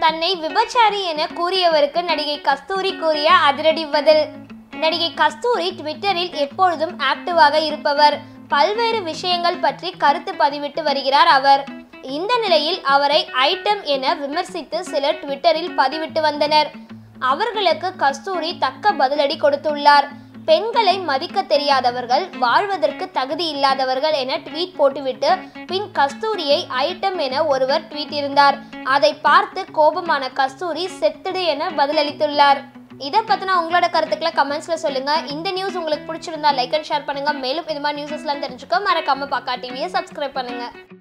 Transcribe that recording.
தன்னை விபச்சாரி என கூறியவருக்கு நடிகை கஸ்தூரி கூறிய அதிரடி பதில் நடிகை கஸ்தூரி ட்விட்டரில் எப்பொழுதும் ஆக்டிவாக இருப்பவர் பல்வேறு விஷயங்கள் பற்றி கருத்து பதிவிட்டு வருகிறார் அவர் இந்த நிலையில் அவரை ஐட்டம் என விமர்சித்து சிலர் ட்விட்டரில் பதிவிட்டு வந்தனர் அவர்களுக்கு கஸ்தூரி தக்க பதிலடி கொடுத்துள்ளார் பெண்களை மதிக்க தெரியாதவர்கள் வாழ்வதற்கு தகுதி இல்லாதவர்கள் என ட்வீட் போட்டுவிட்டு பின் கஸ்தூரியை ஐட்டம் என ஒருவர் ட்வீட் இருந்தார் அதை பார்த்து கோபமான கஸ்தூரி செத்துடு என பதிலளித்துள்ளார் இதை பத்தின உங்களோட கருத்துக்களை கமெண்ட்ஸ்ல சொல்லுங்க இந்த நியூஸ் உங்களுக்கு பிடிச்சிருந்தா லைக் அண்ட் ஷேர் பண்ணுங்க மேலும் இது மாதிரி நியூஸஸ்லாம் தெரிஞ்சுக்க மறக்காம பாக்கா டிவியை சப்ஸ்கிரைப் பண்ணுங்க